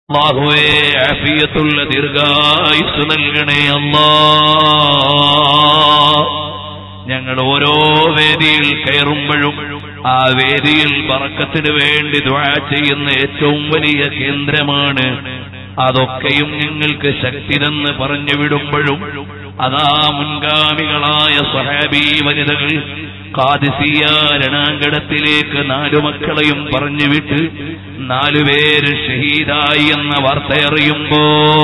അള്ളാഹുവേ ആഫിയത്തുള്ള ദീർഘായുസ് നൽകണേ അല്ലാ ഞങ്ങൾ ഓരോ വേദിയിൽ കയറുമ്പോഴും ആ വേദിയിൽ ബറക്കത്തിന് വേണ്ടി ദുആ ചെയ്യുന്ന ഏറ്റവും വലിയ കേന്ദ്രമാണ് അതൊക്കെയും നിങ്ങൾക്ക് ശക്തി തന്ന് പറഞ്ഞു വിടുമ്പോഴും അതാ മുൻഗാമികളായ സ്വഹാബി വനിതകൾ കാദിസിയ രണാങ്കണത്തിലേക്ക് നാലു മക്കളെയും പറഞ്ഞു വിട്ട് നാലുപേര് ഷഹീദായി എന്ന വാർത്തയറിയുമ്പോ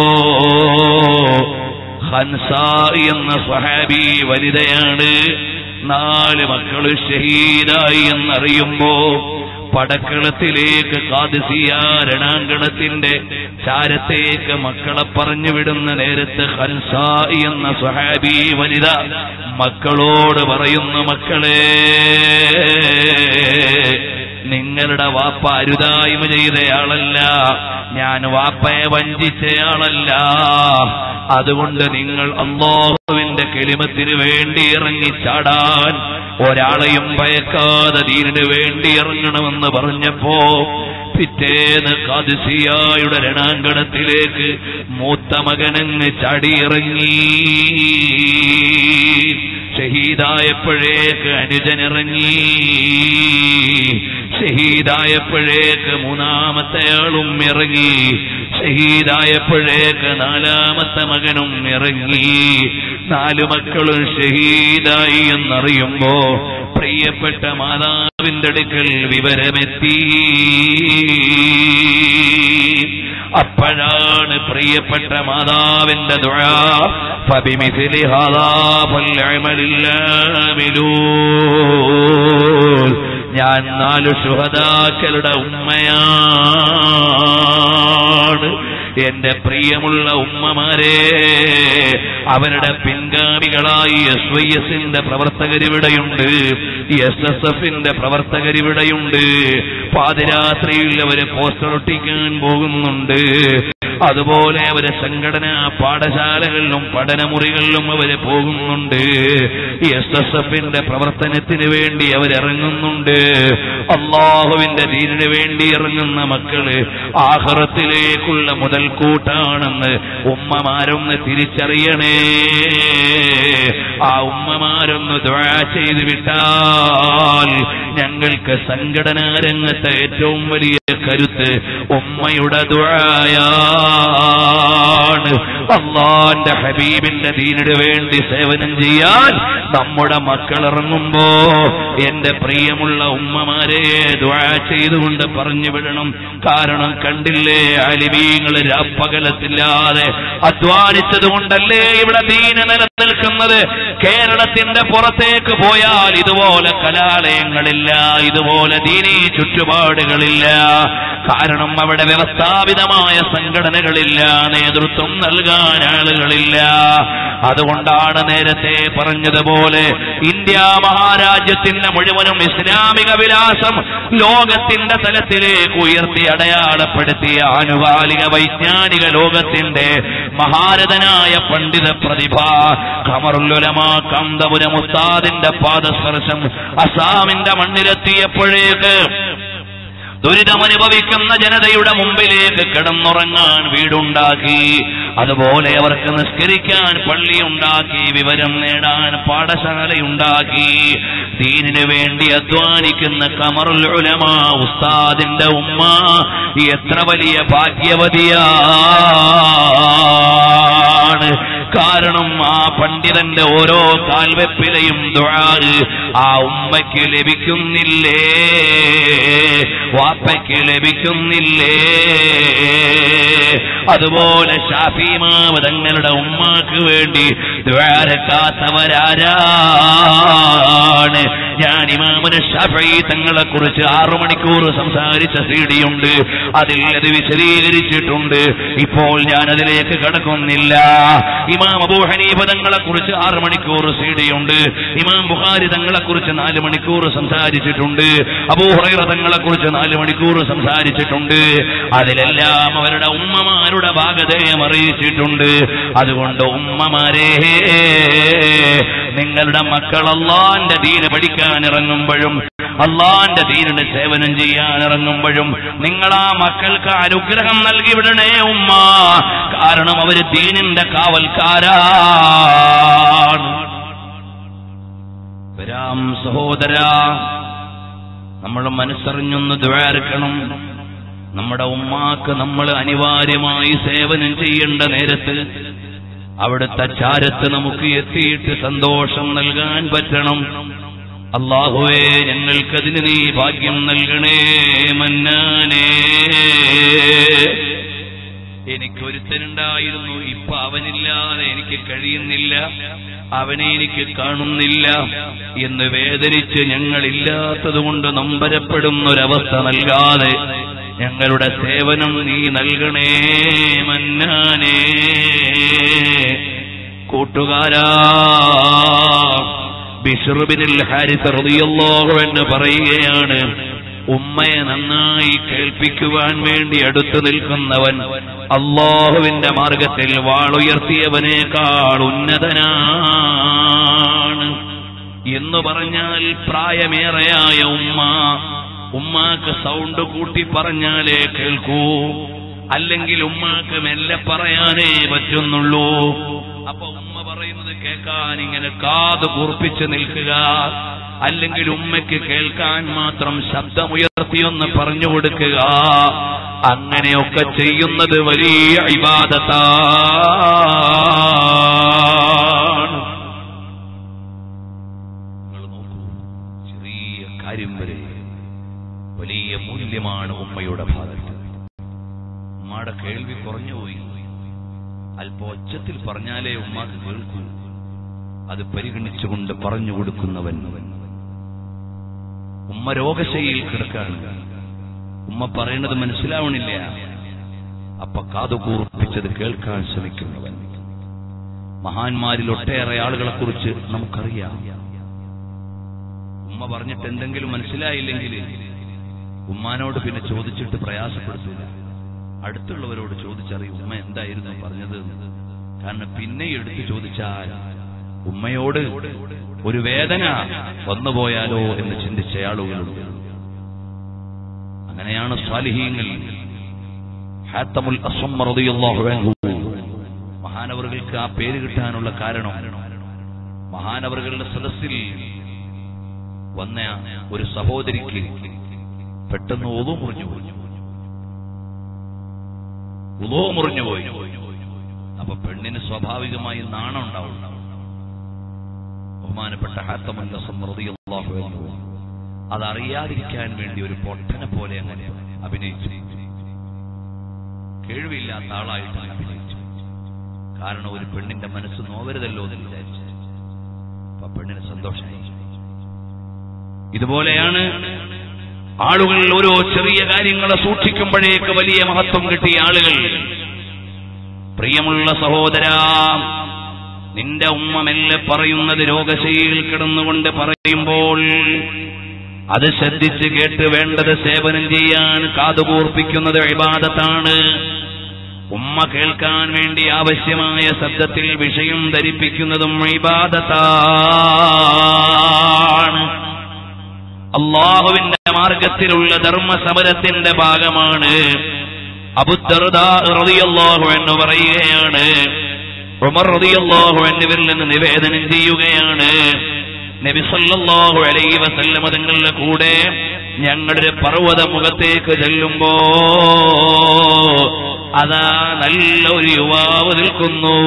ഹൻസ എന്ന സ്വഹാബി വനിതയാണ് നാല് മക്കള് ഷഹീദായി എന്നറിയുമ്പോ പടക്കളത്തിലേക്ക് കാദിസിയ രണാങ്കണത്തിന്റെ ചാരത്തേക്ക് മക്കളെ പറഞ്ഞു വിടുന്ന നേരത്ത് ഹൻസ എന്ന സ്വഹാബി വനിത മക്കളോട് പറയുന്നു മക്കളെ നിങ്ങളുടെ വാപ്പ അരുതായ്മ ചെയ്തയാളല്ല ഞാൻ വാപ്പയെ വഞ്ചിച്ചയാളല്ല അതുകൊണ്ട് നിങ്ങൾ അള്ളാഹുവിന്റെ കെളിമത്തിന് വേണ്ടി ഇറങ്ങി ചാടാൻ ഒരാളെയും ഭയക്കാതെ ദീനിന് വേണ്ടി ഇറങ്ങണമെന്ന് പറഞ്ഞപ്പോ പിറ്റേന്ന് കാദിസിയായുടെ രണാങ്കണത്തിലേക്ക് മൂത്ത മകനങ്ങ് ചാടിയിറങ്ങി ഷഹീദായപ്പോഴേക്ക് അനുജനിറങ്ങി ഷഹീദായപ്പോഴേക്ക് മൂന്നാമത്തെ ആളും ഇറങ്ങി ഷഹീദായപ്പോഴേക്ക് നാലാമത്തെ മകനും ഇറങ്ങി നാലു മക്കളും ഷഹീദായി എന്നറിയുമ്പോ പ്രിയപ്പെട്ട മാതാവിന്റെ അടുക്കൽ വിവരമെത്തി അപ്പോഴാണ് പ്രിയപ്പെട്ട മാതാവിന്റെ ദുആ فبمثل هذا فليعمل العاملون ഞാൻ നാല് ശുഹദാക്കളുടെ ഉമ്മയാണ് എന്റെ പ്രിയമുള്ള ഉമ്മമാരെ അവരുടെ പിൻഗാമികളായി എസ് വൈ എസിന്റെ പ്രവർത്തകരിവിടെയുണ്ട് എസ് എസ് എഫിന്റെ പ്രവർത്തകരിവിടെയുണ്ട് പാതിരാത്രിയിൽ അവര് പോസ്റ്റർ ഒട്ടിക്കാൻ പോകുന്നുണ്ട് അതുപോലെ അവര് സംഘടനാ പാഠശാലകളിലും പഠനമുറികളിലും അവര് പോകുന്നുണ്ട് എസ് എസ് എഫിന്റെ പ്രവർത്തനത്തിന് വേണ്ടി അവരിറങ്ങുന്നുണ്ട് അള്ളാഹുവിന്റെ ദീനിന് വേണ്ടി ഇറങ്ങുന്ന മക്കള് ആഹ്റത്തിലേക്കുള്ള മുതൽക്കൂട്ടാണെന്ന് ഉമ്മമാരൊന്ന് തിരിച്ചറിയണേ ആ ഉമ്മമാരൊന്ന് ദ്വാ ചെയ്ത് വിട്ടാൽ ഞങ്ങൾക്ക് സംഘടനാ രംഗത്തെ ഏറ്റവും വലിയ കരുത്ത് ഉമ്മയുടെ ദ്വായാണ് അള്ളാന്റെ ഹബീബിന്റെ ദീനിന് വേണ്ടി സേവനം ചെയ്യാൻ നമ്മുടെ മക്കൾ ഇറങ്ങുമ്പോ എന്റെ പ്രിയമുള്ള ഉമ്മമാരെ ദ്വാ ചെയ്തുകൊണ്ട് പറഞ്ഞു വിടണം കാരണം കണ്ടില്ലേ അലിമീങ്ങൾ രാപ്പകലത്തില്ലാതെ അധ്വാനിച്ചത് കൊണ്ടല്ലേ ഇവിടെ ദീന നിലനിൽക്കുന്നത് കേരളത്തിന്റെ പുറത്തേക്ക് പോയാൽ ഇതുപോലെ കലാലയങ്ങളില്ല ഇതുപോലെ ദീനീ ചുറ്റുപാടുകളില്ല കാരണം അവിടെ വ്യവസ്ഥാപിതമായ സംഘടനകളില്ല നേതൃത്വം നൽകാൻ ആളുകളില്ല അതുകൊണ്ടാണ് നേരത്തെ പറഞ്ഞതുപോലെ ഇന്ത്യ മഹാരാജ്യത്തിന്റെ മുഴുവനും ഇസ്ലാമിക വിലാസം ലോകത്തിന്റെ തലത്തിലേക്ക് ഉയർത്തി അടയാളപ്പെടുത്തിയ ആനുകാലിക വൈജ്ഞാനിക ലോകത്തിന്റെ മഹാരഥനായ പണ്ഡിത പ്രതിഭ ഖമറുല്ലുലമ കാന്തപുരം ഉസ്താദിന്റെ പാദസ്പർശം അസാമിന്റെ മണ്ണിലെത്തിയപ്പോഴേക്ക് ദുരിതമനുഭവിക്കുന്ന ജനതയുടെ മുമ്പിലേക്ക് കിടന്നുറങ്ങാൻ വീടുണ്ടാക്കി അതുപോലെ അവർക്ക് നിസ്കരിക്കാൻ പള്ളിയുണ്ടാക്കി വിവരം നേടാൻ പാഠശാലയുണ്ടാക്കി ദീനിനു വേണ്ടി അധ്വാനിക്കുന്ന കമറുൽ ഉലമ ഉസ്താദിന്റെ ഉമ്മ എത്ര വലിയ ഭാഗ്യവതിയാണ് കാരണം ആ പണ്ഡിതന്റെ ഓരോ കാൽവെപ്പിലെയും ദുആ ആ ഉമ്മയ്ക്ക് ലഭിക്കുന്നില്ലേ വാപ്പയ്ക്ക് ലഭിക്കുന്നില്ലേ അതുപോലെ ഷാഫിമാവ് തങ്ങളുടെ ഉമ്മാക്ക് വേണ്ടി ദ്വാരക്കാത്തവരാരാണ് ഞാൻ ഇമാമുന ഷാഫി തങ്ങളെ കുറിച്ച് ആറു മണിക്കൂർ സംസാരിച്ച സീഡിയുണ്ട് അതിൽ അത് വിശദീകരിച്ചിട്ടുണ്ട് ഇപ്പോൾ ഞാൻ അതിലേക്ക് കടക്കുന്നില്ല ഇമാം അബൂ ഹനീഫ തങ്ങളെ കുറിച്ച് ആറ് മണിക്കൂർ സീഡിയുണ്ട് ഇമാം ബുഖാരി തങ്ങളെ കുറിച്ച് നാല് മണിക്കൂർ സംസാരിച്ചിട്ടുണ്ട് അബൂ ഹുറൈറ തങ്ങളെ കുറിച്ച് നാല് മണിക്കൂർ സംസാരിച്ചിട്ടുണ്ട് അതിലെല്ലാം അവരുടെ ഉമ്മമാരുടെ ഭാഗധേയം അറിയിച്ചിട്ടുണ്ട് അതുകൊണ്ട് ഉമ്മമാരെ നിങ്ങളുടെ മക്കൾ അള്ളാന്റെ ദീന് പഠിക്കാൻ ഇറങ്ങുമ്പോഴും അള്ളാന്റെ ദീനിന് സേവനം ചെയ്യാൻ ഇറങ്ങുമ്പോഴും നിങ്ങൾ ആ മക്കൾക്ക് അനുഗ്രഹം നൽകി വിടണേ ഉമ്മ കാരണം അവര് ദീനിന്റെ കാവൽക്കാരാണ് വരാം സഹോദര നമ്മൾ മനസ്സറിഞ്ഞൊന്ന് ദ്വാരക്കണം നമ്മുടെ ഉമ്മാക്ക് നമ്മൾ അനിവാര്യമായി സേവനം ചെയ്യേണ്ട നേരത്ത് അവിടുത്തെ ചാരത്ത് നമുക്ക് എത്തിയിട്ട് സന്തോഷം നൽകാൻ പറ്റണം അള്ളാഹുവേ ഞങ്ങൾക്കതിന് നീ ഭാഗ്യം നൽകണേ മന്നാനേ എനിക്കൊരുത്തനുണ്ടായിരുന്നു ഇപ്പൊ അവനില്ലാതെ എനിക്ക് കഴിയുന്നില്ല അവനെ എനിക്ക് കാണുന്നില്ല എന്ന് വേദനിച്ച് ഞങ്ങളില്ലാത്തതുകൊണ്ട് നമ്പരപ്പെടുന്നൊരവസ്ഥ നൽകാതെ ഞങ്ങളുടെ സേവനം നീ നൽകണേ മന്നാനേ കൂട്ടുകാരാ ബിഷറുബിനിൽ ഹാരിസ് റളിയല്ലാഹു എന്ന് പറയുകയാണ് ഉമ്മയെ നന്നായി കേൾപ്പിക്കുവാൻ വേണ്ടി അടുത്തു നിൽക്കുന്നവൻ അള്ളാഹുവിന്റെ മാർഗത്തിൽ വാളുയർത്തിയവനേക്കാൾ ഉന്നതനാണ് എന്ന് പറഞ്ഞാൽ പ്രായമേറെയായ ഉമ്മ ഉമ്മാക്ക് സൗണ്ട് കൂട്ടി പറഞ്ഞാലേ കേൾക്കൂ അല്ലെങ്കിൽ ഉമ്മാക്ക് മെല്ലെ പറയാനേ പറ്റുന്നുള്ളൂ അപ്പൊ ഉമ്മ പറയുന്നത് കേൾക്കാൻ ഇങ്ങനെ കാത് കൂർപ്പിച്ച് നിൽക്കുക അല്ലെങ്കിൽ ഉമ്മയ്ക്ക് കേൾക്കാൻ മാത്രം ശബ്ദമുയർത്തിയൊന്ന് പറഞ്ഞു കൊടുക്കുക അങ്ങനെയൊക്കെ ചെയ്യുന്നത് വലിയ ഇബാദത്താണ് നിങ്ങൾ നോക്കൂ ചെറിയ കാര്യം വരെ വലിയ മൂല്യമാണ് ഉമ്മയുടെ ഭാഗത്ത് ഉമ്മയുടെ കേൾവി കുറഞ്ഞുപോയി അല്പം ഒച്ചത്തിൽ പറഞ്ഞാലേ ഉമ്മാക്ക് കേൾക്കൂ അത് പരിഗണിച്ചുകൊണ്ട് പറഞ്ഞു കൊടുക്കുന്നവൻ ഉമ്മ രോഗശൈലിയിൽ കിടക്കാണ് ഉമ്മ പറയുന്നത് മനസ്സിലാവണില്ല അപ്പൊ കാതുകൂർപ്പിച്ചത് കേൾക്കാൻ ശ്രമിക്കുന്നവൻ മഹാന്മാരിൽ ഒട്ടേറെ ആളുകളെ കുറിച്ച് നമുക്കറിയാം ഉമ്മ പറഞ്ഞിട്ട് എന്തെങ്കിലും മനസ്സിലായില്ലെങ്കിൽ ഉമ്മാനോട് പിന്നെ ചോദിച്ചിട്ട് പ്രയാസപ്പെടുത്തില്ല അടുത്തുള്ളവരോട് ചോദിച്ചറിയും ഉമ്മ എന്തായിരുന്നു പറഞ്ഞത് എന്ന്. കാരണം പിന്നെ എടുത്ത് ചോദിച്ചാൽ ഉമ്മയോട് ഒരു വേദന വന്നുപോയാലോ എന്ന് ചിന്തിച്ച ആളുകളുണ്ട് അങ്ങനെയാണ് സ്വാലിഹീങ്ങൾ ഹാത്തമുൽ അസ്വം റളിയല്ലാഹു അൻഹു മഹാനവറുകൾക്ക് ആ പേര് കിട്ടാനുള്ള കാരണം മഹാനവറുകളുടെ സദസ്സിൽ വന്ന ഒരു സഹോദരിക്ക് പെട്ടെന്ന് ഒതു മുറിഞ്ഞു പോയി ഉലോ മുറിഞ്ഞു പോയി അപ്പൊ പെണ്ണിന് സ്വാഭാവികമായി നാണം ഉണ്ടാവും ബഹുമാനപ്പെട്ട ഹാത്തമുല്ല സമൃദ്ധിയല്ലാഹു അൻഹു അതറിയാതിരിക്കാൻ വേണ്ടി ഒരു പൊട്ടനെ പോലെ അങ്ങനെ അഭിനയിച്ചു കേൾവിയില്ലാത്ത ആളായിട്ട് അഭിനയിച്ചു കാരണം ഒരു പെണ്ണിന്റെ മനസ്സ് നോവരുതല്ലോ എന്ന് വിചാരിച്ചു അപ്പൊ പെണ്ണിന് സന്തോഷമായി ഇതുപോലെയാണ് ആളുകൾ ഓരോ ചെറിയ കാര്യങ്ങളെ സൂക്ഷിക്കുമ്പോഴേക്ക് വലിയ മഹത്വം കിട്ടിയ ആളുകൾ പ്രിയമുള്ള സഹോദര നിന്റെ ഉമ്മ മെല്ലെ പറയുന്നത് രോഗശൈലിയിൽ കിടന്നുകൊണ്ട് പറയുമ്പോൾ അത് ശ്രദ്ധിച്ച് കേട്ട് വേണ്ടത് സേവനം ചെയ്യാൻ കാതുകൂർപ്പിക്കുന്നത് ഇബാദത്താണ് ഉമ്മ കേൾക്കാൻ വേണ്ടി ആവശ്യമായ ശബ്ദത്തിൽ വിഷയം ധരിപ്പിക്കുന്നതും ഇബാദത്താണ് അള്ളാഹുവിന്റെ മാർഗത്തിലുള്ള ധർമ്മ സമരത്തിന്റെ ഭാഗമാണ് അബുദ്ദർദാഹു എന്ന് പറയുകയാണ് ഉമർ റളിയല്ലാഹു എന്നിവരിൽ നിന്ന് നിവേദനം ചെയ്യുകയാണ് നബി സല്ലല്ലാഹു അലൈഹി വസല്ലമ തങ്ങളുടെ കൂടെ ഞങ്ങളുടെ പർവ്വത മുഖത്തേക്ക് ചെല്ലുമ്പോ അതാ നല്ല ഒരു യുവാവ് നിൽക്കുന്നു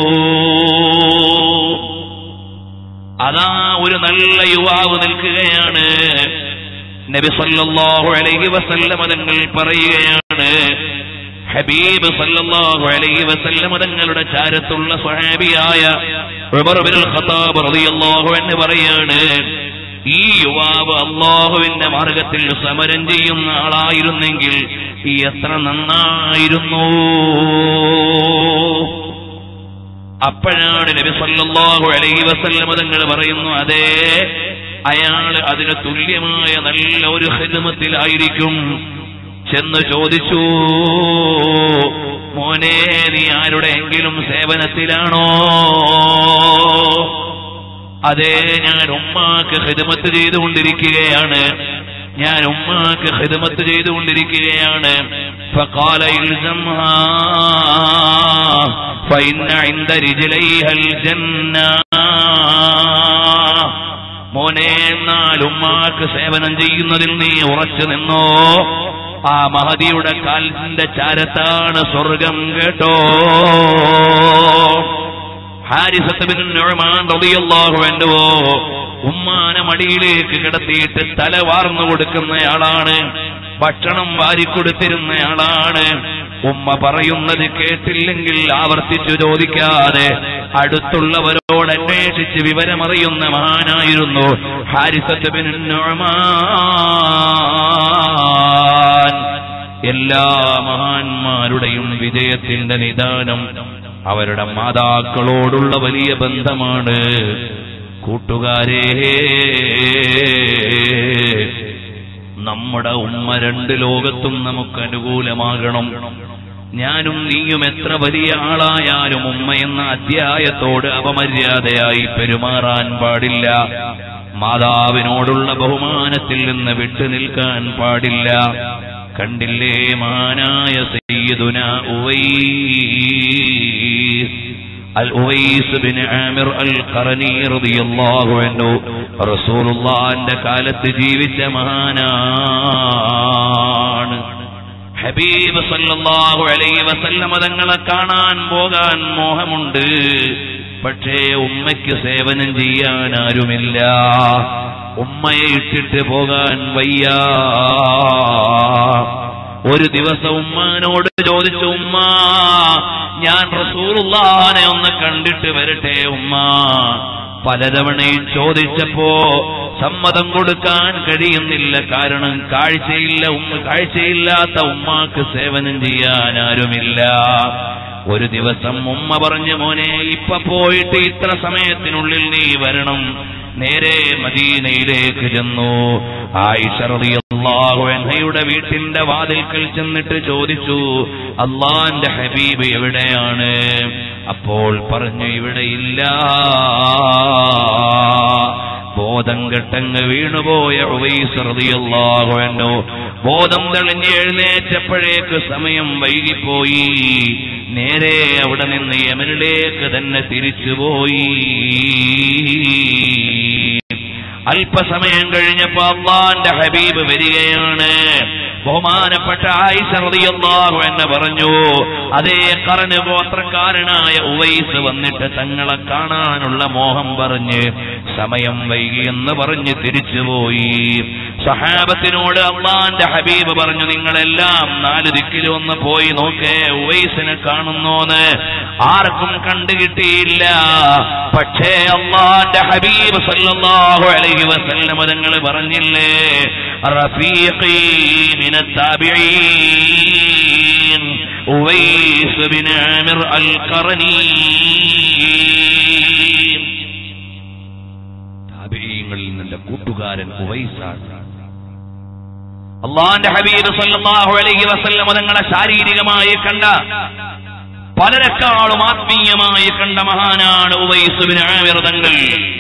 അതാ ഒരു നല്ല യുവാവ് നിൽക്കുകയാണ് നബി സല്ലല്ലാഹു അലൈഹി വസല്ലമ തങ്ങൾ പറയുകയാണ് ഹബീബ് സല്ലല്ലാഹു അലൈഹി വസല്ലമ തങ്ങളുടെ ചാരത്തുള്ള സ്വഹാബിയായ ഉമർ ബിൻ ഖത്താബ് റളിയല്ലാഹു അൻഹു പറയാണ് ഈ യുവാവ് അള്ളാഹുവിന്റെ മാർഗത്തിൽ സമരം ചെയ്യുന്ന ആളായിരുന്നെങ്കിൽ ഈ എത്ര നന്നായിരുന്നു അപ്പോഴാണ് നബി സല്ലല്ലാഹു അലൈഹി വസല്ലമ തങ്ങൾ പറയുന്നു അതെ അയാൾ അതിന് തുല്യമായ നല്ല ഒരു ഹിദ്മത്തിലായിരിക്കും ചെന്ന് ചോദിച്ചു മോനെ നീ ആരുടെയെങ്കിലും സേവനത്തിലാണോ അതേ ഞാൻ ഉമ്മാക്ക് ഹിദമത്ത് ചെയ്തുകൊണ്ടിരിക്കുകയാണ് ഞാൻ ഉമ്മാക്ക് ഹിദമത്ത് ചെയ്തുകൊണ്ടിരിക്കുകയാണ് فقال الزمها فإن عند رجليها الجنة മോനെ എന്നാൽ ഉമ്മാക്ക് സേവനം ചെയ്യുന്നതിൽ നീ ഉറച്ചു നിന്നോ ആ മഹതിയുടെ കാലിന്റെ ചാരത്താണ് സ്വർഗം കേട്ടോ ഹാരിസത്ത് ബിൻ നുഅ്മാൻ റളിയല്ലാഹു അൻഹു ഉമ്മാനെ മടിയിലേക്ക് കിടത്തിയിട്ട് തല വാർന്നു കൊടുക്കുന്നയാളാണ് ഭക്ഷണം വാരിക്കൊടുത്തിരുന്നയാളാണ് ഉമ്മ പറയുന്നത് കേട്ടില്ലെങ്കിൽ ആവർത്തിച്ചു ചോദിക്കാതെ അടുത്തുള്ളവരോട് അന്വേഷിച്ച് വിവരമറിയുന്ന മഹാനായിരുന്നു ഹാരിസത്ത് ബിൻ നുഅ്മാൻ എല്ലാ മഹാന്മാരുടെയും വിജയത്തിന്റെ നിദാനം അവരുടെ മാതാക്കളോടുള്ള വലിയ ബന്ധമാണ് കൂട്ടുകാരേ നമ്മുടെ ഉമ്മ രണ്ട് ലോകത്തും നമുക്ക് അനുകൂലമാകണം ഞാനും നീയും എത്ര വലിയ ആളായാലും ഉമ്മ എന്ന അധ്യായത്തോട് അപമര്യാദയായി പെരുമാറാൻ പാടില്ല മാതാവിനോടുള്ള ബഹുമാനത്തിൽ നിന്ന് വിട്ടു നിൽക്കാൻ പാടില്ല കണ്ടില്ലേ മഹാനായ സയ്യിദുന Uwais al Uwais bin Amir al Qarni റളിയല്ലാഹു അൻഹു റസൂലുള്ളാഹിന്റെ കാലത്ത് ജീവിച്ച മഹാനാണ് ഹബീബ് സല്ലല്ലാഹു അലൈഹി വസല്ലമ തങ്ങളെ കാണാൻ പോകാൻ മോഹമുണ്ട് പക്ഷേ ഉമ്മയ്ക്ക് സേവനം ചെയ്യാൻ ആരുമില്ല ഉമ്മയെ ഇട്ടിട്ട് പോകാൻ വയ്യ ഒരു ദിവസം ഉമ്മാനോട് ചോദിച്ചു ഉമ്മ ഞാൻ റസൂലുള്ളാനെ ഒന്ന് കണ്ടിട്ട് വരട്ടെ ഉമ്മ പലതവണയും ചോദിച്ചപ്പോ സമ്മതം കൊടുക്കാൻ കഴിയുന്നില്ല കാരണം കാഴ്ചയില്ല ഉമ്മ കാഴ്ചയില്ലാത്ത ഉമ്മാക്ക് സേവനം ചെയ്യാൻ ആരുമില്ല ഒരു ദിവസം ഉമ്മ പറഞ്ഞു മോനെ ഇപ്പൊ പോയിട്ട് ഇത്ര സമയത്തിനുള്ളിൽ നീ വരണം നേരെ മദീനയിലേക്ക് ചെന്നു ആയിഷ റളിയല്ലാഹു അൻഹയുടെ വീട്ടിന്റെ വാതിൽക്കൽ ചെന്നിട്ട് ചോദിച്ചു അള്ളാന്റെ ഹബീബ് എവിടെയാണ് അപ്പോൾ പറഞ്ഞു ഇവിടെ ഇല്ല ബോധം കെട്ടങ്ങ് വീണുപോയ ഉവൈസ് റളിയല്ലാഹു അൻഹു ബോധം തെളിഞ്ഞ് എഴുന്നേറ്റപ്പോഴേക്ക് സമയം വൈകിപ്പോയി നേരെ അവിടെ നിന്ന് യമനിലേക്ക് തന്നെ തിരിച്ചുപോയി അല്പസമയം കഴിഞ്ഞപ്പോ അള്ളാന്റെ ഹബീബ് വരികയാണ് ബഹുമാനപ്പെട്ട ആയിഷ റളിയല്ലാഹു എന്ന് പറഞ്ഞു അതേ കറന് ഗോത്രക്കാരനായ ഉവൈസ് വന്നിട്ട് തങ്ങളെ കാണാനുള്ള മോഹം പറഞ്ഞ് സമയം വൈകിയെന്ന് പറഞ്ഞ് തിരിച്ചുപോയി സഹാബത്തിനോട് അള്ളാന്റെ ഹബീബ് പറഞ്ഞു നിങ്ങളെല്ലാം നാല് ദിക്കിലും ഒന്ന് പോയി നോക്കേ ഉവൈസിനെ കാണുന്നോന്ന് ആർക്കും കണ്ടുകിട്ടിയില്ല പക്ഷേ അള്ളാന്റെ ഹബീബ് സല്ലല്ലാഹു അലൈഹി വസല്ലം തങ്ങൾ പറഞ്ഞില്ലേ റഫീഖി മിന التابعين Uwais bin Amir al Qarni താബിഈങ്ങളിൽ നിന്റെ കൂട്ടുകാരൻ ഉവൈസാണ് അള്ളാന്റെ ഹബീബ് സല്ലല്ലാഹു അലൈഹി വസല്ലം തങ്ങളെ ശാരീരികമായി കണ്ട പലരെക്കാളും ആത്മീയമായി കണ്ട മഹാനാണ് ഉവൈസ് ബിൻ ആമിർ തങ്ങൾ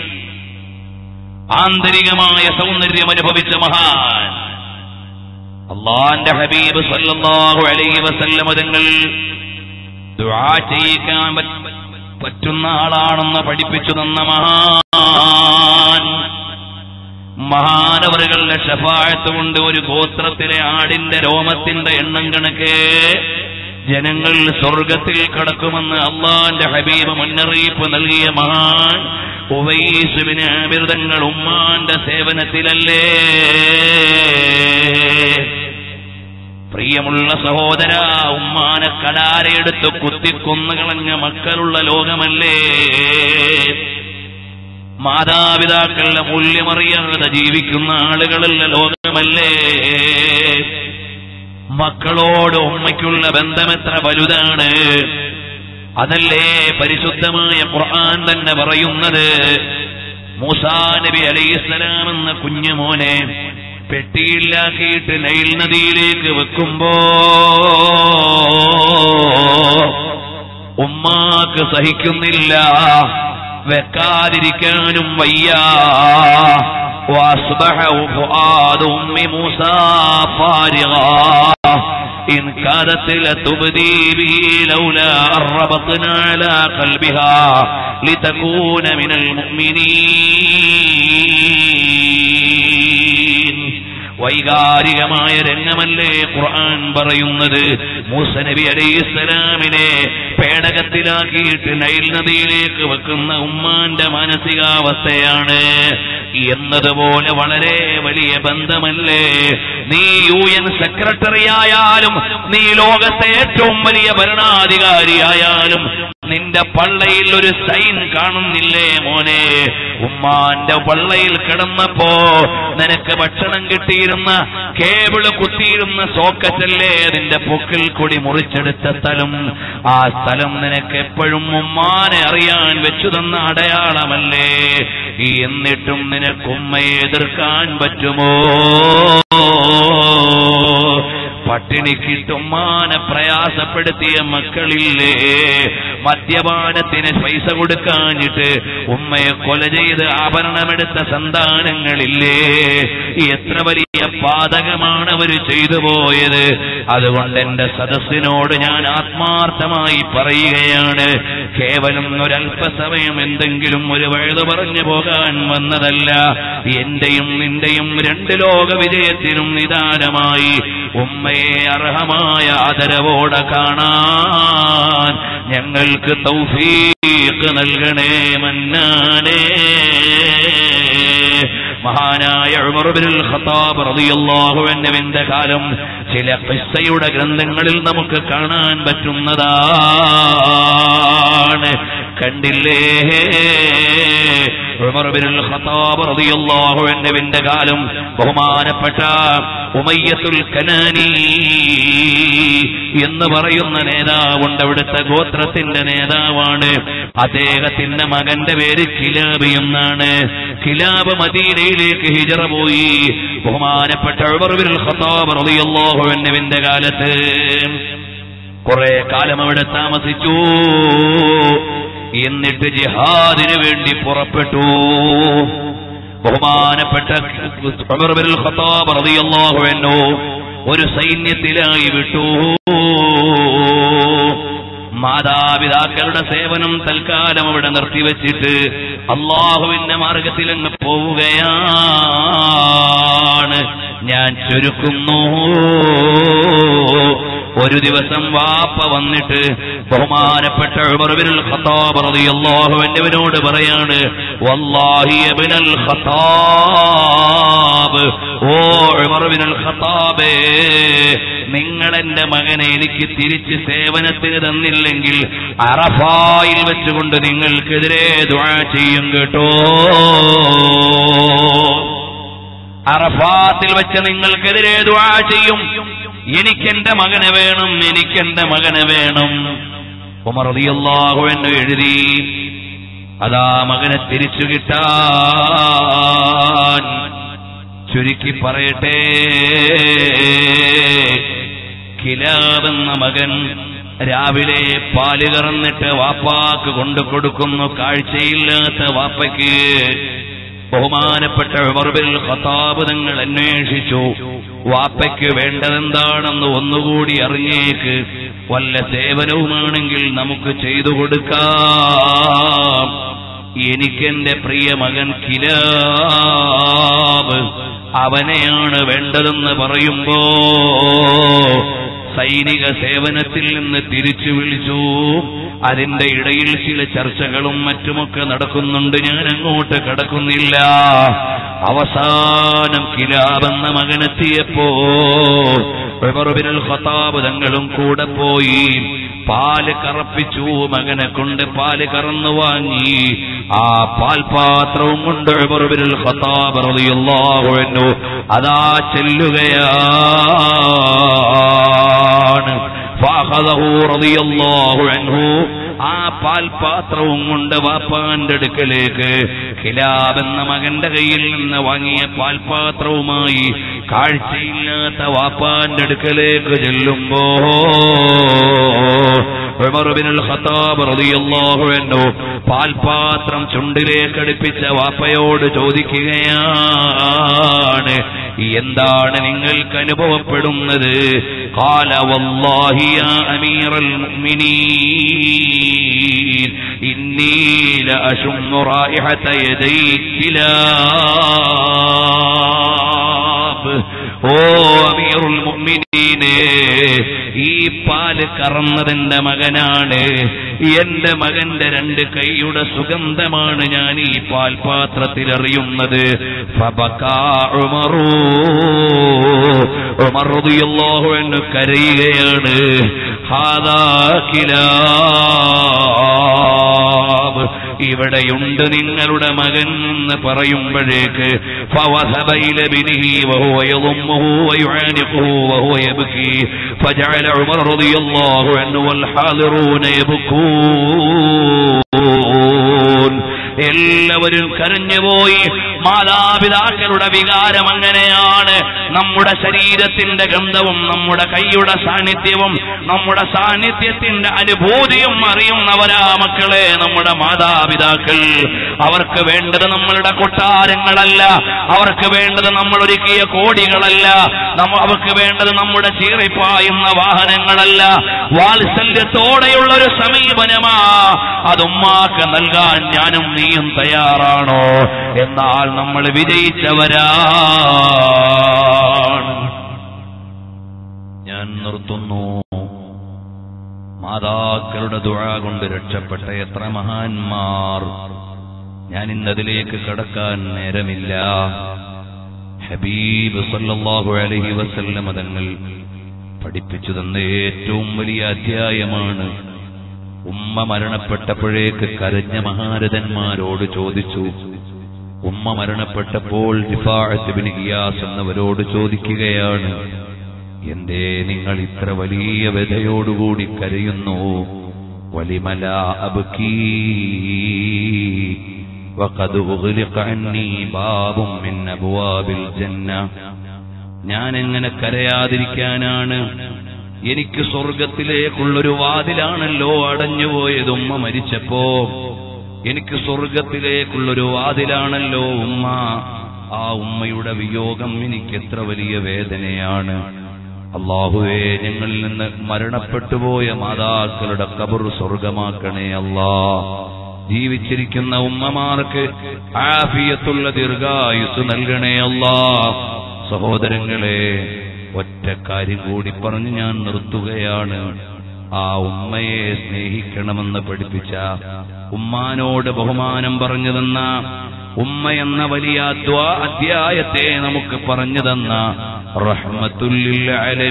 ആന്തരികമായ സൗന്ദര്യം അനുഭവിച്ച മഹാൻ അള്ളാന്റെ ഹബീബ് സല്ലല്ലാഹു അലൈഹി വസല്ലം തങ്ങൾ ദുആ ചെയ്യിക്കാൻ പറ്റ- പറ്റുന്ന ആളാണെന്ന് പഠിപ്പിച്ചു തന്ന മഹാൻ മഹാനവറുകളുടെ ഷഫായത്ത് കൊണ്ട് ഒരു ഗോത്രത്തിലെ ആടിന്റെ രോമത്തിന്റെ എണ്ണം കണക്ക് ജനങ്ങൾ സ്വർഗത്തിൽ കടക്കുമെന്ന് അള്ളാന്റെ ഹബീബ് മുന്നറിയിപ്പ് നൽകിയ മഹാൻ ഉവൈസുവിന് അമൃതങ്ങൾ ഉമ്മാന്റെ സേവനത്തിലല്ലേ പ്രിയമുള്ള സഹോദര ഉമ്മാനെ കടാരയെടുത്ത് കുത്തിക്കൊന്നു കളഞ്ഞ മക്കളുള്ള ലോകമല്ലേ മാതാപിതാക്കളുടെ മൂല്യമറിയാതെ ജീവിക്കുന്ന ആളുകളുള്ള ലോകമല്ലേ മക്കളോട് ഉമ്മയ്ക്കുള്ള ബന്ധമെത്ര വലുതാണ് അതല്ലേ പരിശുദ്ധമായ ഖുർആൻ തന്നെ പറയുന്നത് മൂസാ നബി അലൈഹിസ്സലാം എന്ന കുഞ്ഞുമോനെ പെട്ടിയിലാക്കിയിട്ട് നൈൽ നദിയിലേക്ക് വെക്കുമ്പോ ഉമ്മാക്ക് സഹിക്കുന്നില്ല വെക്കാതിരിക്കാനും വയ്യ واصبح فؤاد ام موسى فارغا إن كادت لتبدي به لولا أن ربطنا على قلبها لتكون من المؤمنين വൈകാരികമായ രംഗമല്ലേ ഖുർആൻ പറയുന്നത് മൂസ നബി അലൈഹിസ്സലാമിനെ പേടകത്തിലാക്കിയിട്ട് നൈൽ നദിയിലേക്ക് വെക്കുന്ന ഉമ്മാന്റെ മാനസികാവസ്ഥയാണ് എന്നതുപോലെ വളരെ വലിയ ബന്ധമല്ലേ നീ യു എൻ സെക്രട്ടറി ആയാലും നീ ലോകത്തെ ഏറ്റവും വലിയ ഭരണാധികാരിയായാലും നിന്റെ പള്ളയിൽ ഒരു സൈൻ കാണുന്നില്ലേ മോനെ ഉമ്മാന്റെ പള്ളയിൽ കിടന്നപ്പോ നിനക്ക് ഭക്ഷണം കിട്ടിയിരുന്ന കേബിള് കുത്തിയിരുന്ന സോക്കറ്റല്ലേ അതിന്റെ പൊക്കിൽ കൂടി മുറിച്ചെടുത്ത സ്ഥലം ആ സ്ഥലം നിനക്ക് എപ്പോഴും ഉമ്മാനെ അറിയാൻ വെച്ചു തന്ന അടയാളമല്ലേ എന്നിട്ടും നിനക്ക് ഉമ്മയെ എതിർക്കാൻ പറ്റുമോ പട്ടിണിക്കിട്ട് ഉമ്മാനെ പ്രയാസപ്പെടുത്തിയ മക്കളില്ലേ മദ്യപാനത്തിന് പൈസ കൊടുക്കാഞ്ഞിട്ട് ഉമ്മയെ കൊല ചെയ്ത് ആഭരണമെടുത്ത സന്താനങ്ങളില്ലേ എത്ര വലിയ പാതകമാണ് അവർ ചെയ്തു പോയത് അതുകൊണ്ട് എന്റെ സദസ്സിനോട് ഞാൻ ആത്മാർത്ഥമായി പറയുകയാണ് കേവലം ഒരല്പസമയം എന്തെങ്കിലും ഒരു വഴുതു പറഞ്ഞു പോകാൻ വന്നതല്ല എന്റെയും നിന്റെയും രണ്ട് ലോക വിജയത്തിനും നിദാനമായി ഉമ്മയെ അർഹമായ ആദരവോടെ കാണാൻ ഞങ്ങൾക്ക് തൗഫീഖ് നൽകണേ മന്നാനേ മഹാനായ ഉമർ ബിനുൽ ഖത്താബ് റളിയല്ലാഹു അൻഹുവിന്റെ കാലം ചില ഖിസ്സയുടെ ഗ്രന്ഥങ്ങളിൽ നമുക്ക് കാണാൻ പറ്റുന്നതാണ് കണ്ടില്ലേ ഉമർ ബിനുൽ ഖത്താബ് റളിയല്ലാഹു അൻഹുവിന്റെ കാലം ബഹുമാനപ്പെട്ട ഉമയ്യത്തുൽ കനാനി എന്ന് പറയുന്ന നേതാവുണ്ട് അവിടുത്തെ ഗോത്രത്തിന്റെ നേതാവാണ് അദ്ദേഹത്തിന്റെ മകന്റെ പേര് കിലാബ് എന്നാണ് കിലാബ് മദീനയിലേക്ക് ഹിജറ പോയി ബഹുമാനപ്പെട്ട ഉമർ ബിനുൽ ഖത്താബ് റളിയല്ലാഹു അൻഹുവിന്റെ കാലത്ത് കുറെ കാലം അവിടെ താമസിച്ചു എന്നിട്ട് ജിഹാദിന് വേണ്ടി പുറപ്പെട്ടു ബഹുമാനപ്പെട്ട ഉമർ ബിനുൽ ഖത്താബ് റളിയല്ലാഹു അൻഹു ഒരു സൈന്യത്തിലായി വിട്ടു മാതാപിതാക്കളുടെ സേവനം തൽക്കാലം അവിടെ നിർത്തിവെച്ചിട്ട് അള്ളാഹുവിന്റെ മാർഗത്തിൽ അങ്ങ് പോവുകയാണ് ഞാൻ ചുരുക്കുന്നു ഒരു ദിവസം വാപ്പ വന്നിട്ട് ബഹുമാനപ്പെട്ട ഉമർ ബിനുൽ ഖത്താബ് റളിയല്ലാഹു അൻഹുവിനോട് പറയാണ് വല്ലാഹി ഇബ്നുൽ ഖത്താബ് ഓ ഉമർ ബിനുൽ ഖത്താബേ നിങ്ങൾ എന്റെ മകനെ എനിക്ക് തിരിച്ച് സേവനത്തിന് തന്നില്ലെങ്കിൽ അറഫായിൽ വെച്ചുകൊണ്ട് നിങ്ങൾക്കെതിരെ ദുആ ചെയ്യും കേട്ടോ അറഫാത്തിൽ വെച്ച് നിങ്ങൾക്കെതിരെ ദുആ ചെയ്യും എനിക്കെന്റെ മകനെ വേണം എനിക്കെന്റെ മകനെ വേണം ഉമർ റളിയല്ലാഹു അൻഹു എഴുതി അതാ മകനെ തിരിച്ചു കിട്ടാൻ ചുരുക്കി പറയട്ടെ കിലാബെന്ന മകൻ രാവിലെ പാല് കറന്നിട്ട് വാപ്പാക്ക് കൊണ്ടു കൊടുക്കുന്നു കാഴ്ചയില്ലാത്ത വാപ്പയ്ക്ക് ബഹുമാനപ്പെട്ട ഉമർബിൽ ഖത്താബ് തങ്ങൾ അന്വേഷിച്ചു വാപ്പയ്ക്ക് വേണ്ടതെന്താണെന്ന് ഒന്നുകൂടി അറിഞ്ഞേക്ക് വല്ല സേവനവുമാണെങ്കിൽ നമുക്ക് ചെയ്തു കൊടുക്കാം എനിക്കെന്റെ പ്രിയ മകൻ കിലാബ് അവനെയാണ് വേണ്ടതെന്ന് പറയുമ്പോ സൈനിക സേവനത്തിൽ നിന്ന് തിരിച്ചു വിളിച്ചു അതിന്റെ ഇടയിൽ ചില ചർച്ചകളും മറ്റുമൊക്കെ നടക്കുന്നുണ്ട് ഞാൻ അങ്ങോട്ട് കടക്കുന്നില്ല അവസാനം കിലാബെന്ന മകനെത്തിയപ്പോ ഉമറുബിനുൽ ഖത്താബ് തങ്ങളും കൂടെ പോയി പാല് കറപ്പിച്ചു മകനെ കൊണ്ട് പാല് കറന്നു വാങ്ങി ആ പാൽപാത്രവും കൊണ്ട് ഉമറുബിനുൽ ഖത്താബ് റളിയല്ലാഹു അൻഹു അതാ ചെല്ലുകയാണ് ഫാഖദഹു റളിയല്ലാഹു അൻഹു ആ പാൽപാത്രവും കൊണ്ട് വാപ്പാന്റെ അടുക്കലേക്ക് ഖിലാബ് എന്ന മകന്റെ കയ്യിൽ നിന്ന് വാങ്ങിയ പാൽപാത്രവുമായി കാഴ്ചയില്ലാത്ത വാപ്പാന്റെ അടുക്കലേക്ക് ചെല്ലുമ്പോ ഉമർ ബിനുൽ ഖത്താബ് റളിയല്ലാഹു അൻഹു പാൽപാത്രം ചുണ്ടിലേക്ക് അടുപ്പിച്ച വാപ്പയോട് ചോദിക്കുകയാണ് എന്താണ് നിങ്ങൾക്ക് അനുഭവപ്പെടുന്നത് قال والله يا أمير المؤمنين إني لأشم رائحة يدي الكلاب ഓ അമീറുൽ മുഅ്മിനീനെ ഈ പാല് കറന്നതെന്റെ മകനാണ് എന്റെ മകന്റെ രണ്ട് കൈയുടെ സുഗന്ധമാണ് ഞാൻ ഈ പാൽപാത്രത്തിൽ അറിയുന്നത് ഫബകാ ഉമറു ഉമർ റളിയല്ലാഹു അൻഹു കരയുകയാണ് ഹാദാ കിലാബ് ഇവിടെയുണ്ട് നിങ്ങളുടെ മകൻ എന്ന് പറയുമ്പോഴേക്ക് فوثب إلى ابنه وهو يضمه ويعانقه وهو يبكي فجعل عمر رضي الله عنه والحاضرون يبكون എല്ലാവരും കരഞ്ഞുപോയി മാതാപിതാക്കളുടെ വികാരം അങ്ങനെയാണ് നമ്മുടെ ശരീരത്തിന്റെ ഗന്ധവും നമ്മുടെ കൈയുടെ സാന്നിധ്യവും നമ്മുടെ സാന്നിധ്യത്തിന്റെ അനുഭൂതിയും അറിയുന്നവരാ മക്കളെ നമ്മുടെ മാതാപിതാക്കൾ അവർക്ക് വേണ്ടത് നമ്മളുടെ കൊട്ടാരങ്ങളല്ല അവർക്ക് വേണ്ടത് നമ്മൾ ഒരുക്കിയ കോടികളല്ല നമ്മ- അവർക്ക് വേണ്ടത് നമ്മുടെ ചീറിപ്പായുന്ന വാഹനങ്ങളല്ല വാത്സല്യത്തോടെയുള്ള ഒരു സമീപനമാ അതുമ്മാക്ക് നൽകാൻ ഞാനും നീയും തയ്യാറാണോ എന്നാൽ നമ്മൾ വിജയിച്ചവരാണ് ഞാൻ നിർത്തുന്നു മാതാക്കളുടെ ദുഴ കൊണ്ട് രക്ഷപ്പെട്ട എത്ര മഹാന്മാർ ഞാൻ ഇന്നതിലേക്ക് കടക്കാൻ നേരമില്ല ഹബീബ് സല്ലല്ലാഹു അലൈഹി വസല്ലമ തങ്ങൾ പഠിപ്പിച്ചു തന്ന ഏറ്റവും വലിയ അധ്യായമാണ് ഉമ്മ മരണപ്പെട്ടപ്പോഴേക്ക് കരഞ്ഞ മഹാരഥന്മാരോട് ചോദിച്ചു ഉമ്മ മരണപ്പെട്ടപ്പോൾ റിഫാഅത്ത് ബിൻ ഗിയാസ് എന്നവരോട് ചോദിക്കുകയാണ് എന്തേ നിങ്ങൾ ഇത്ര വലിയ വ്യതയോടുകൂടി കരയുന്നു വലിമല അബുക്കീ وقد أغلق عني باب من أبواب الجنة ഞാൻ എങ്ങനെ കരയാതിരിക്കാനാണ് എനിക്ക് സ്വർഗത്തിലേക്കുള്ളൊരു വാതിലാണല്ലോ അടഞ്ഞുപോയത് ഉമ്മ മരിച്ചപ്പോ എനിക്ക് സ്വർഗത്തിലേക്കുള്ളൊരു വാതിലാണല്ലോ ഉമ്മ ആ ഉമ്മയുടെ വിയോഗം എനിക്ക് എത്ര വലിയ വേദനയാണ് അള്ളാഹുവേ ഞങ്ങളിൽ നിന്ന് മരണപ്പെട്ടുപോയ മാതാക്കളുടെ കബർ സ്വർഗമാക്കണേ അല്ലാ ജീവിച്ചിരിക്കുന്ന ഉമ്മമാർക്ക് ആഫിയത്തുള്ള ദീർഘായുസ് നൽകണേ അല്ലാ സഹോദരങ്ങളെ ഒറ്റ കാര്യം കൂടി പറഞ്ഞ് ഞാൻ നിർത്തുകയാണ് ആ ഉമ്മയെ സ്നേഹിക്കണമെന്ന് പഠിപ്പിച്ച ഉമ്മാനോട് ബഹുമാനം പറഞ്ഞു തന്ന ഉമ്മ എന്ന വലിയ അദ്വാ അധ്യായത്തെ നമുക്ക് പറഞ്ഞു തന്ന റഹ്മത്തുല്ലിൽ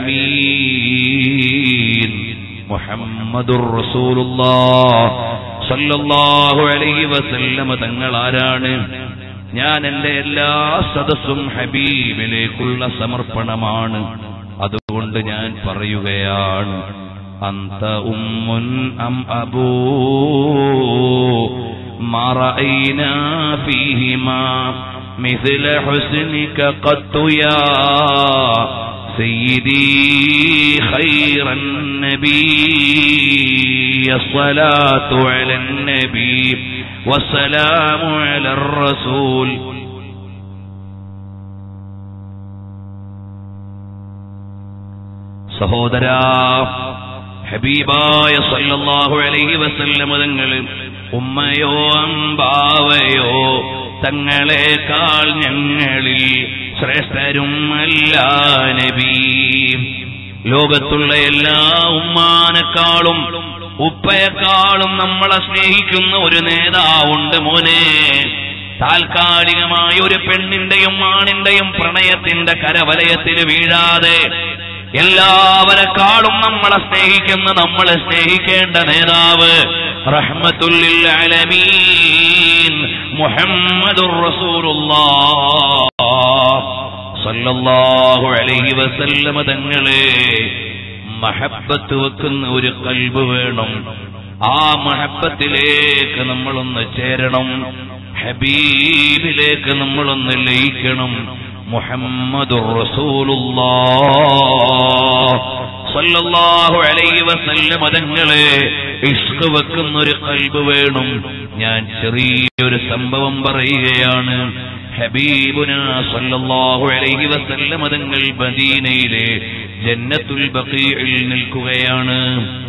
അലമീൻ മുഹമ്മദുർ റസൂലുള്ളാഹ് സല്ലല്ലാഹു അലൈഹി വസല്ലമ തങ്ങൾ ആരാണ് ഞാൻ എന്റെ എല്ലാ സദസ്സും ഹബീബിലേക്കുള്ള സമർപ്പണമാണ് അതുകൊണ്ട് ഞാൻ പറയുകയാണ് അന്ത ഉമ്മുൻ അം അബൂ ما رأينا فيهما مثل حسنك قط يا سيدي خير النبي الصلاة على النبي والسلام على الرسول സഹോദരാ ഹബീബായ സല്ലല്ലാഹു അലൈഹി വസല്ലം തങ്ങൾ ഉമ്മയോ അമ്പാവയോ തങ്ങളെക്കാൾ ഞങ്ങളിൽ ശ്രേഷ്ഠരും അല്ല നബി ലോകത്തുള്ള എല്ലാ ഉമ്മാനേക്കാളും ഉപ്പയെക്കാളും നമ്മളെ സ്നേഹിക്കുന്ന ഒരു നേതാവുണ്ട് മോനെ താൽക്കാലികമായ ഒരു പെണ്ണിന്റെയും ആണിന്റെയും പ്രണയത്തിന്റെ കരവലയത്തിൽ വീഴാതെ എല്ലാവരെക്കാളും നമ്മളെ സ്നേഹിക്കുന്ന നമ്മളെ സ്നേഹിക്കേണ്ട നേതാവ് റഹ്മത്തുല്ലിൽ അലമീൻ മുഹമ്മദുർ റസൂലുള്ളാഹ് സല്ലല്ലാഹു അലൈഹി വസല്ലമ തങ്ങളെ മഹബത്ത് വെക്കുന്ന ഒരു കൽബ് വേണം ആ മഹബത്തിലേക്ക് നമ്മളൊന്ന് ചേരണം ഹബീബിലേക്ക് നമ്മളൊന്ന് ലയിക്കണം മുഹമ്മദുർ റസൂലുള്ളാഹ് സല്ലല്ലാഹു അലൈഹി വസല്ലമ തങ്ങളെ ഇഷ്ക് വെക്കുന്ന ഒരു കൽബ് വേണം ഞാൻ ചെറിയൊരു സംഭവം പറയുകയാണ് ഹബീബുന സല്ലല്ലാഹു അലൈഹി വസല്ലം തങ്ങൾ മദീനയിലെ ജന്നത്തുൽ ബഖീഇൽ നിൽക്കുകയാണ്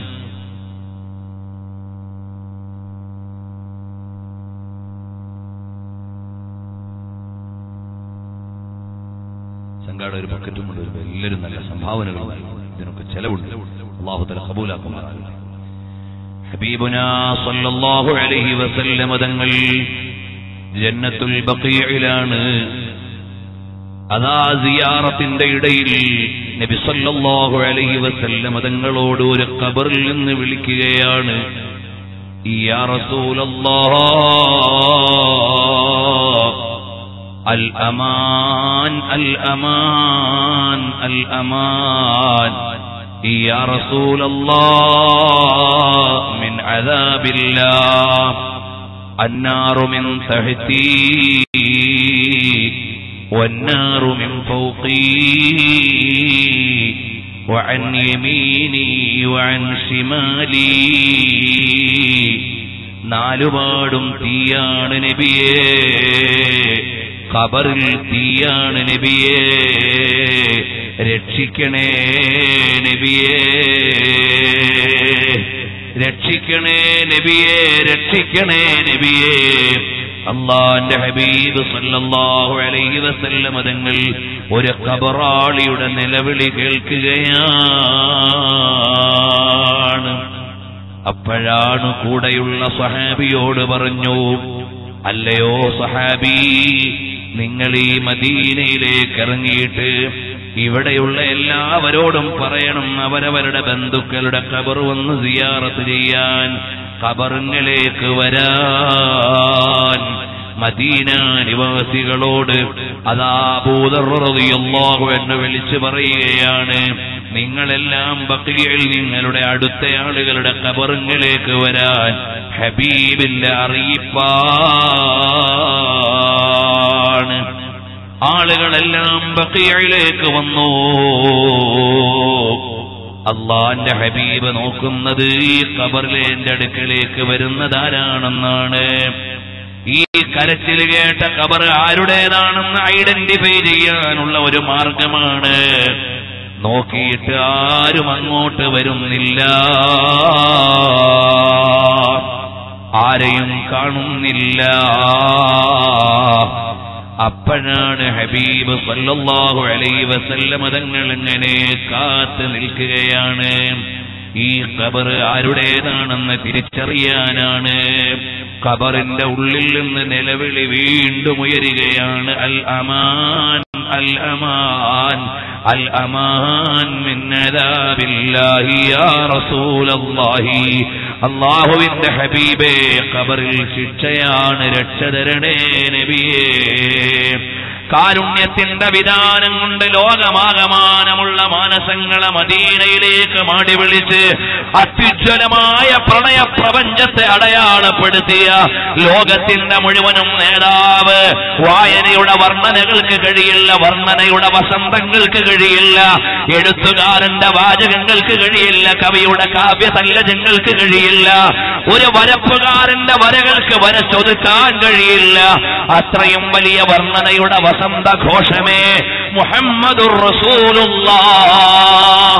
സംഘാട ഒരു ബക്കറ്റും കൊണ്ട് വരുമ്പോൾ എല്ലാവരും നല്ല സംഭാവനകളും ഇതിനൊക്കെ ചെലവുണ്ട് അള്ളാഹു തല കബൂലാക്കുമാറാകട്ടെ ഹബീബുന സല്ലല്ലാഹു അലൈഹി വസല്ലം തങ്ങൾ ജന്നത്തുൽ ബഖീഇലാണ് അതാ സിയാറത്തിന്റെ ഇടയിൽ നബി സല്ലല്ലാഹു അലൈഹി വസല്ലം തങ്ങളോട് ഒരു ഖബറിൽ നിന്ന് വിളിക്കുകയാണ് യാ റസൂലല്ലാഹ് അൽ അമാൻ അൽ അമാൻ അൽ അമാൻ യാ റസൂലല്ലാഹ് മിൻ അദാബില്ലാഹ് النار من تحتي والنار من فوقي وعن يميني وعن شمالي നാലുപാടും തീയാണ് നബിയേ ഖബറിൽ തീയാണ് നബിയേ രക്ഷിക്കണേ നബിയേ രക്ഷിക്കണേ നബിയേ രക്ഷിക്കണേ നബിയേ അള്ളാന്റെ ഹബീബ് സല്ലല്ലാഹു അലൈഹി വസല്ലം തങ്ങൾ ഒരു ഖബറാളിയുടെ നിലവിളി കേൾക്കുകയാണ് അപ്പോഴാണ് കൂടെയുള്ള സഹാബിയോട് പറഞ്ഞു അല്ലയോ സഹാബി നിങ്ങൾ ഈ മദീനയിലേക്ക് ഇറങ്ങിയിട്ട് ഇവിടെയുള്ള എല്ലാവരോടും പറയണം അവരവരുടെ ബന്ധുക്കളുടെ ഖബർ വന്ന് സിയാറത്ത് ചെയ്യാൻ ഖബറുകളിലേക്ക് വരാൻ മദീന നിവാസികളോട് അതാ ഭൂതറിയാഹു എന്ന് വിളിച്ചു പറയുകയാണ് നിങ്ങളെല്ലാം ബക്കിയിൽ നിങ്ങളുടെ അടുത്ത ആളുകളുടെ കബറുങ്ങളിലേക്ക് വരാൻ ഹബീബിന്റെ അറിയിപ്പാണ് ആളുകളെല്ലാം ബക്കിയയിലേക്ക് വന്നു അള്ളാന്റെ ഹബീബ് നോക്കുന്നത് ഈ കബറിലെ എന്റെ അടുക്കലേക്ക് വരുന്നതാരാണെന്നാണ് ഈ കരച്ചിൽ കേട്ട കബർ ആരുടേതാണെന്ന് ഐഡന്റിഫൈ ചെയ്യാനുള്ള ഒരു മാർഗമാണ് നോക്കിയിട്ട് ആരും അങ്ങോട്ട് വരുന്നില്ല ആരെയും കാണുന്നില്ല അപ്പോഴാണ് ഹബീബ് സല്ലല്ലാഹു അലൈഹി വസല്ലം തങ്ങൾ ഇങ്ങനെ കാത്തു നിൽക്കുകയാണ് ഈ ഖബർ ആരുടേതാണെന്ന് തിരിച്ചറിയാനാണ് ഖബറിന്റെ ഉള്ളിൽ നിന്ന് നിലവിളി വീണ്ടും ഉയരുകയാണ് അൽ അമാൻ അൽ അമാൻ അൽ അമാൻ മിൻ അദാബില്ലാഹി യാ റസൂലല്ലാഹി അള്ളാഹുവിന്റെ ഹബീബേ ഖബറിൽ ശിക്ഷയാണ് രക്ഷതരണേ നബിയേ കാരുണ്യത്തിന്റെ വിധാനം കൊണ്ട് ലോകമാകമാനമുള്ള മാനസങ്ങളെ മദീനയിലേക്ക് മാടി വിളിച്ച് അത്യുജ്വലമായ പ്രണയ പ്രപഞ്ചത്തെ അടയാളപ്പെടുത്തിയ ലോകത്തിന്റെ മുഴുവനും നേതാവ് വായനയുടെ വർണ്ണനകൾക്ക് കഴിയില്ല വർണ്ണനയുടെ വസന്തങ്ങൾക്ക് കഴിയില്ല എഴുത്തുകാരന്റെ വാചകങ്ങൾക്ക് കഴിയില്ല കവിയുടെ കാവ്യസല്ലജങ്ങൾക്ക് കഴിയില്ല ഒരു വരപ്പുകാരന്റെ വരകൾക്ക് വരച്ചൊതുക്കാൻ കഴിയില്ല അത്രയും വലിയ വർണ്ണനയുടെ വസന്ത ഘോഷമേ മുഹമ്മദുർ റസൂലുള്ളാഹ്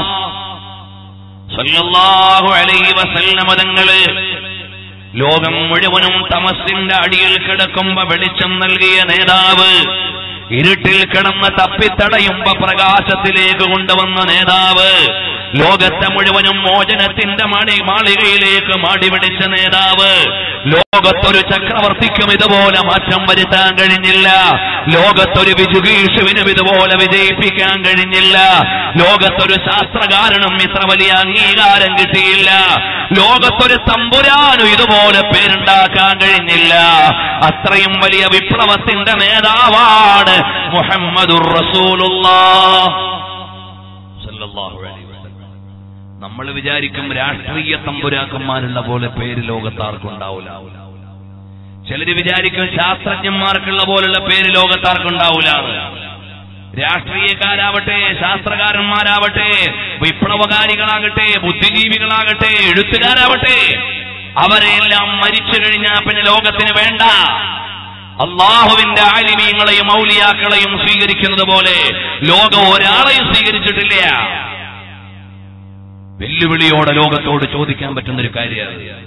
സല്ലല്ലാഹു അലൈഹി വസല്ലമ തങ്ങള് ലോകം മുഴുവനും തമസിന്റെ അടിയിൽ കിടക്കുമ്പോ വെളിച്ചം നൽകിയ നേതാവ് ഇരുട്ടിൽ കിടന്ന് തപ്പിത്തടയുമ്പോ പ്രകാശത്തിലേക്ക് കൊണ്ടുവന്ന നേതാവ് ലോകത്തെ മുഴുവനും മോചനത്തിന്റെ മണി മാളികയിലേക്ക് മാടി പിടിച്ച നേതാവ് ലോകത്തൊരു ചക്രവർത്തിക്കും ഇതുപോലെ മാറ്റം വരുത്താൻ കഴിഞ്ഞില്ല ലോകത്തൊരു വിജുഗീഷുവിനും ഇതുപോലെ വിജയിപ്പിക്കാൻ കഴിഞ്ഞില്ല ലോകത്തൊരു ശാസ്ത്രകാരനും ഇത്ര വലിയ അംഗീകാരം കിട്ടിയില്ല ലോകത്തൊരു തമ്പുരാനും ഇതുപോലെ പേരുണ്ടാക്കാൻ കഴിഞ്ഞില്ല അത്രയും വലിയ വിപ്ലവത്തിന്റെ നേതാവാണ് മുഹമ്മദുർ റസൂലുള്ളാഹ് സല്ലല്ലാഹു അലൈഹി വസല്ലം നമ്മൾ വിചാരിക്കും രാഷ്ട്രീയ തമ്പുരാക്കന്മാരുള്ള പോലെ പേര് ലോകത്താർക്കുണ്ടാവില്ല ചിലര് വിചാരിക്കും ശാസ്ത്രജ്ഞന്മാർക്കുള്ള പോലുള്ള പേര് ലോകത്താർക്കുണ്ടാവില്ല രാഷ്ട്രീയക്കാരാവട്ടെ ശാസ്ത്രകാരന്മാരാവട്ടെ വിപ്ലവകാരികളാകട്ടെ ബുദ്ധിജീവികളാകട്ടെ എഴുത്തുകാരാവട്ടെ അവരെല്ലാം മരിച്ചു കഴിഞ്ഞാൽ പിന്നെ ലോകത്തിന് വേണ്ട അള്ളാഹുവിന്റെ ആലിമീങ്ങളെയും ഔലിയാക്കളെയും സ്വീകരിക്കുന്നത് പോലെ ലോകം ഒരാളെയും സ്വീകരിച്ചിട്ടില്ല വെല്ലുവിളിയോടെ ലോകത്തോട് ചോദിക്കാൻ പറ്റുന്നൊരു കാര്യമാണ്